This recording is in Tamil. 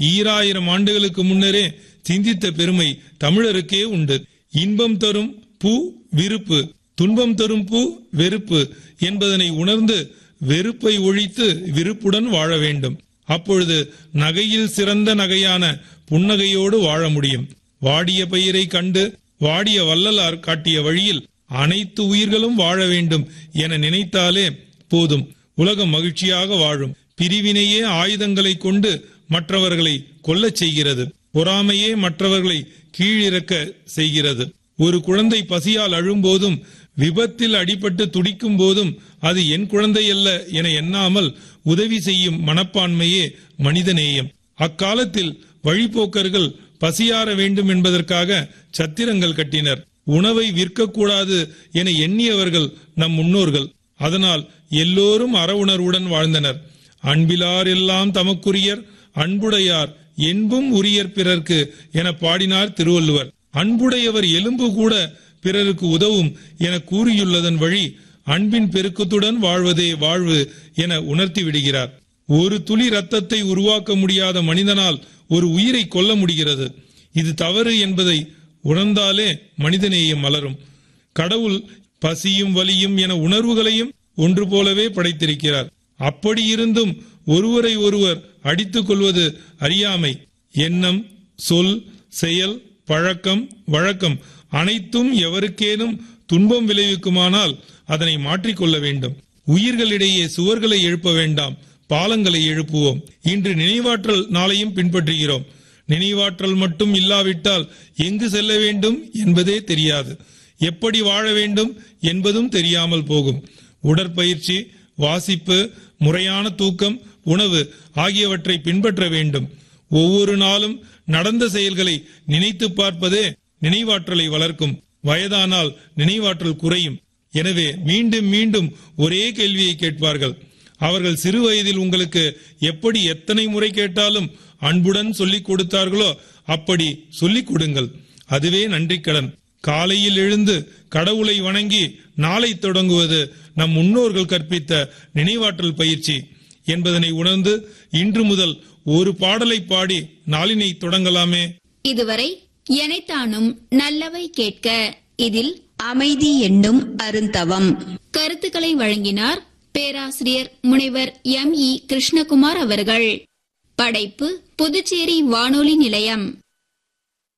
ஈராயிரம் ஆண்டுகளுக்கு முன்னரே சிந்தித்த பெருமை தமிழருக்கே உண்டு இன்பம் தரும் பூ விருப்பு துன்பம் தரும் பூ வெறுப்பு என்பதனை உணர்ந்து வெறுப்பை ஒழித்து விருப்புடன் வாழ வேண்டும் அப்பொழுது நகையில் சிறந்த நகையான புன்னகையோடு வாழ முடியும் வாடிய பயிரை கண்டு வாடிய வள்ளலார் காட்டிய வழியில் அனைத்து உயிர்களும் வாழ வேண்டும் என நினைத்தாலே போதும் உலகம் மகிழ்ச்சியாக வாழும் பிரிவினையே ஆயுதங்களை கொண்டு மற்றவர்களை கொல்லச் செய்கிறது பொறாமையே மற்றவர்களை கீழிறக்க செய்கிறது ஒரு குழந்தை பசியால் அழும்போதும் விபத்தில் அடிபட்டு துடிக்கும் போதும் அது என் குழந்தை அல்ல என எண்ணாமல் உதவி செய்யும் மனப்பான்மையே மனிதநேயம் அக்காலத்தில் வழிபோக்கர்கள் பசியார வேண்டும் என்பதற்காக சத்திரங்கள் கட்டினர் உணவை விற்கக்கூடாது என எண்ணியவர்கள் நம் முன்னோர்கள் அதனால் எல்லோரும் அற உணர்வுடன் வாழ்ந்தனர் அன்பிலார் எல்லாம் தமக்குரியர் அன்புடையார் என்பும் உரியர் பிறர்க்கு என பாடினார் திருவள்ளுவர் அன்புடையவர் எலும்பு கூட பிறருக்கு உதவும் என கூறியுள்ளதன் வழி அன்பின் பெருக்கத்துடன் வாழ்வதே வாழ்வு என உணர்த்தி விடுகிறார் ஒரு துளி ரத்தத்தை உருவாக்க முடியாத மனிதனால் ஒரு உயிரை கொல்ல முடிகிறது இது தவறு என்பதை உணர்ந்தாலே மனிதநேயம் மலரும் கடவுள் பசியும் வலியும் என உணர்வுகளையும் ஒன்று போலவே படைத்திருக்கிறார் அப்படி இருந்தும் ஒருவரை ஒருவர் அடித்துக் கொள்வது அறியாமை எண்ணம் சொல் செயல் பழக்கம் வழக்கம் அனைத்தும் எவருக்கேனும் துன்பம் விளைவிக்குமானால் அதனை மாற்றிக்கொள்ள வேண்டும் உயிர்களிடையே சுவர்களை எழுப்ப வேண்டாம் பாலங்களை எழுப்புவோம் இன்று நினைவாற்றல் நாளையும் பின்பற்றுகிறோம் நினைவாற்றல் மட்டும் இல்லாவிட்டால் எங்கு செல்ல வேண்டும் என்பதே தெரியாது எப்படி வாழ வேண்டும் என்பதும் தெரியாமல் போகும் உடற்பயிற்சி வாசிப்பு முறையான தூக்கம் உணவு ஆகியவற்றை பின்பற்ற வேண்டும் ஒவ்வொரு நாளும் நடந்த செயல்களை நினைத்து பார்ப்பதே நினைவாற்றலை வளர்க்கும் வயதானால் நினைவாற்றல் குறையும் எனவே மீண்டும் மீண்டும் ஒரே கேள்வியை கேட்பார்கள் அவர்கள் சிறு வயதில் உங்களுக்கு எப்படி எத்தனை முறை கேட்டாலும் அன்புடன் சொல்லிக் கொடுத்தார்களோ அப்படி சொல்லிக் கொடுங்கள் அதுவே நன்றிக்கடன் காலையில் எழுந்து கடவுளை வணங்கி நாளை தொடங்குவது நம் முன்னோர்கள் கற்பித்த நினைவாற்றல் பயிற்சி என்பதனை உணர்ந்து இன்று முதல் ஒரு பாடலை பாடி நாளினை தொடங்கலாமே இதுவரை எனைத்தானும் நல்லவை கேட்க இதில் அமைதி என்னும் அருந்தவம் கருத்துக்களை வழங்கினார் பேராசிரியர் முனைவர் எம் இ கிருஷ்ணகுமார் அவர்கள் படைப்பு புதுச்சேரி வானொலி நிலையம்